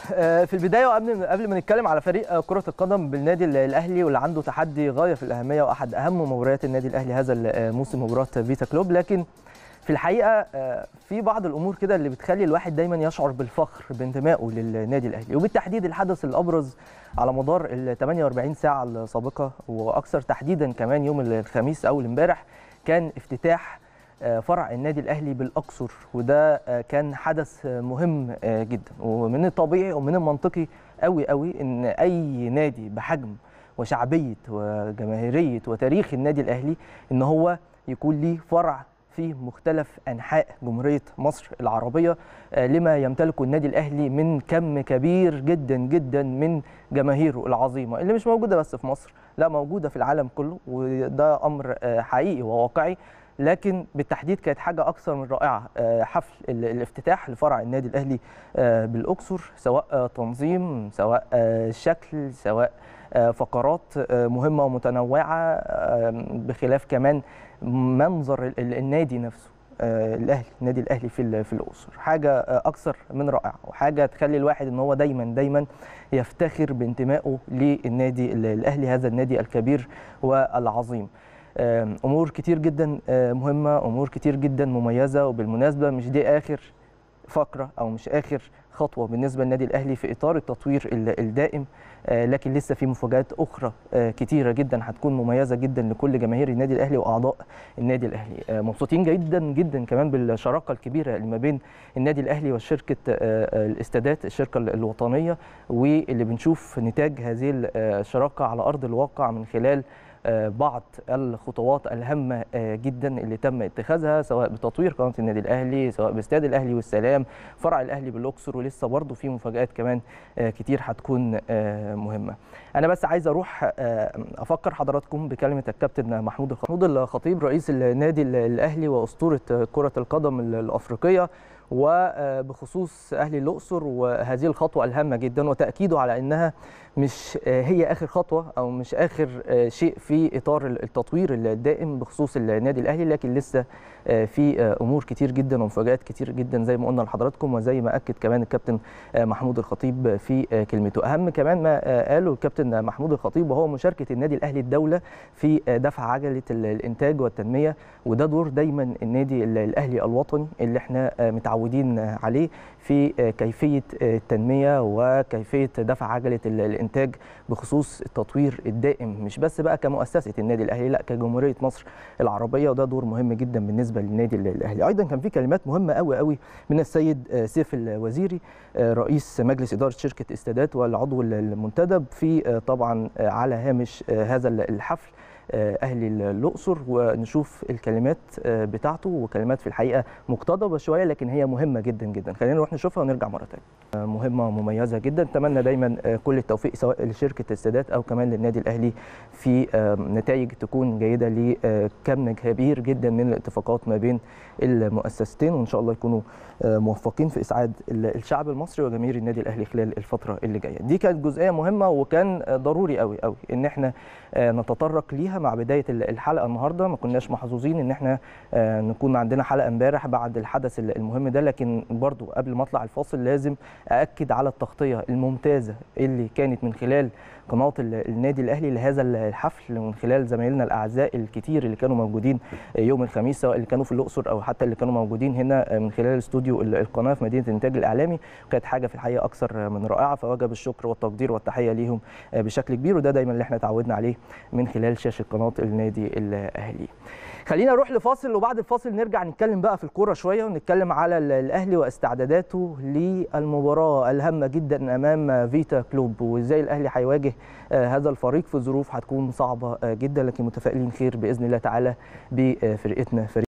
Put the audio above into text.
آه، في البدايه وقبل قبل ما نتكلم على فريق آه، كره القدم بالنادي ال- الاهلي واللي عنده تحدي غايه في الاهميه واحد اهم مباريات النادي الاهلي هذا الموسم مباراه فيتا كلوب لكن في الحقيقه آه، في بعض الامور كده اللي بتخلي الواحد دايما يشعر بالفخر بانتمائه للنادي الاهلي وبالتحديد الحدث الابرز على مدار ال 48 ساعه السابقه واكثر تحديدا كمان يوم الخميس اول امبارح كان افتتاح آه، فرع النادي الاهلي بالاقصر وده آه، كان حدث آه، مهم آه، جدا ومن الطبيعي ومن المنطقي قوي قوي ان اي نادي بحجم وشعبيه وجماهيريه وتاريخ النادي الاهلي ان هو يكون ليه فرع في مختلف انحاء جمهوريه مصر العربيه آه، لما يمتلكه النادي الاهلي من كم كبير جدا جدا من جماهيره العظيمه اللي مش موجوده بس في مصر لا موجوده في العالم كله وده امر آه، حقيقي وواقعي لكن بالتحديد كانت حاجه اكثر من رائعه آه، حفل ال- الافتتاح لفرع النادي الاهلي آه، بالاقصر سواء آه، تنظيم سواء آه، شكل سواء آه، فقرات آه، مهمه ومتنوعه آه، بخلاف كمان منظر ال- ال- النادي نفسه آه، الاهلي النادي الاهلي في ال- في الاقصر حاجه آه، اكثر من رائعه وحاجه تخلي الواحد ان هو دايما دايما يفتخر بانتمائه للنادي ال- الاهلي هذا النادي الكبير والعظيم آم، امور كتير جدا آه، مهمه امور كتير جدا مميزه وبالمناسبه مش دي اخر فقره او مش اخر خطوه بالنسبه للنادي الاهلي في اطار التطوير ال- الدائم آه، لكن لسه في مفاجات اخرى آه، كتيره جدا هتكون مميزه جدا لكل جماهير النادي الاهلي واعضاء النادي الاهلي آه، مبسوطين جدا جدا كمان بالشراكه الكبيره اللي ما بين النادي الاهلي وشركه آه، آه، الاستادات الشركه الوطنيه واللي بنشوف نتاج هذه الشراكه على ارض الواقع من خلال آه، بعض الخطوات الهامه آه، جدا اللي تم اتخاذها سواء بتطوير قناه النادي الاهلي سواء باستاد الاهلي والسلام فرع الاهلي بالاقصر ولسه برضه في مفاجات كمان آه، كتير هتكون آه، مهمه انا بس عايز اروح آه، افكر حضراتكم بكلمه الكابتن محمود الخطيب محمود الخطيب رئيس النادي الاهلي واسطوره كره القدم الافريقيه وبخصوص اهلي الاقصر وهذه الخطوه الهامه جدا وتاكيده على انها مش هي اخر خطوه او مش اخر شيء في اطار التطوير الدائم بخصوص النادي الاهلي لكن لسه في امور كتير جدا ومفاجات كتير جدا زي ما قلنا لحضراتكم وزي ما اكد كمان الكابتن محمود الخطيب في كلمته اهم كمان ما قاله الكابتن محمود الخطيب وهو مشاركه النادي الاهلي الدوله في دفع عجله الانتاج والتنميه وده دور دايما النادي الاهلي الوطني اللي احنا متعودين عليه في كيفيه التنميه وكيفيه دفع عجله الانتاج بخصوص التطوير الدائم مش بس بقى كمؤسسه النادي الاهلي لا كجمهوريه مصر العربيه وده دور مهم جدا بالنسبه للنادي الاهلي ايضا كان في كلمات مهمه قوي قوي من السيد سيف الوزيري رئيس مجلس اداره شركه استادات والعضو المنتدب في طبعا على هامش هذا الحفل اهلي الاقصر ونشوف الكلمات بتاعته وكلمات في الحقيقه مقتضبه شويه لكن هي مهمه جدا جدا خلينا نروح نشوفها ونرجع مره ثانيه مهمه مميزه جدا اتمنى دايما كل التوفيق سواء لشركه السادات او كمان للنادي الاهلي في نتائج تكون جيده لكم كبير جدا من الاتفاقات ما بين المؤسستين وان شاء الله يكونوا موفقين في اسعاد الشعب المصري وجماهير النادي الاهلي خلال الفتره اللي جايه دي كانت جزئيه مهمه وكان ضروري قوي قوي ان احنا نتطرق ليها مع بدايه الحلقه النهارده ما كناش محظوظين ان احنا نكون عندنا حلقه امبارح بعد الحدث المهم ده لكن برضو قبل ما اطلع الفاصل لازم ااكد على التغطيه الممتازه اللي كانت من خلال قناه النادي الاهلي لهذا الحفل ومن خلال زمايلنا الاعزاء الكتير اللي كانوا موجودين يوم الخميس سواء اللي كانوا في الاقصر او حتى اللي كانوا موجودين هنا من خلال استوديو القناه في مدينه الانتاج الاعلامي كانت حاجه في الحقيقه اكثر من رائعه فوجب الشكر والتقدير والتحيه ليهم بشكل كبير وده دايما اللي احنا تعودنا عليه من خلال شاشه قناه النادي الاهلي خلينا نروح لفاصل وبعد الفاصل نرجع نتكلم بقى في الكوره شويه ونتكلم على الاهلي واستعداداته للمباراه الهامه جدا امام فيتا كلوب وازاي الاهلي هيواجه هذا الفريق في ظروف هتكون صعبه جدا لكن متفائلين خير باذن الله تعالى بفرقتنا فريق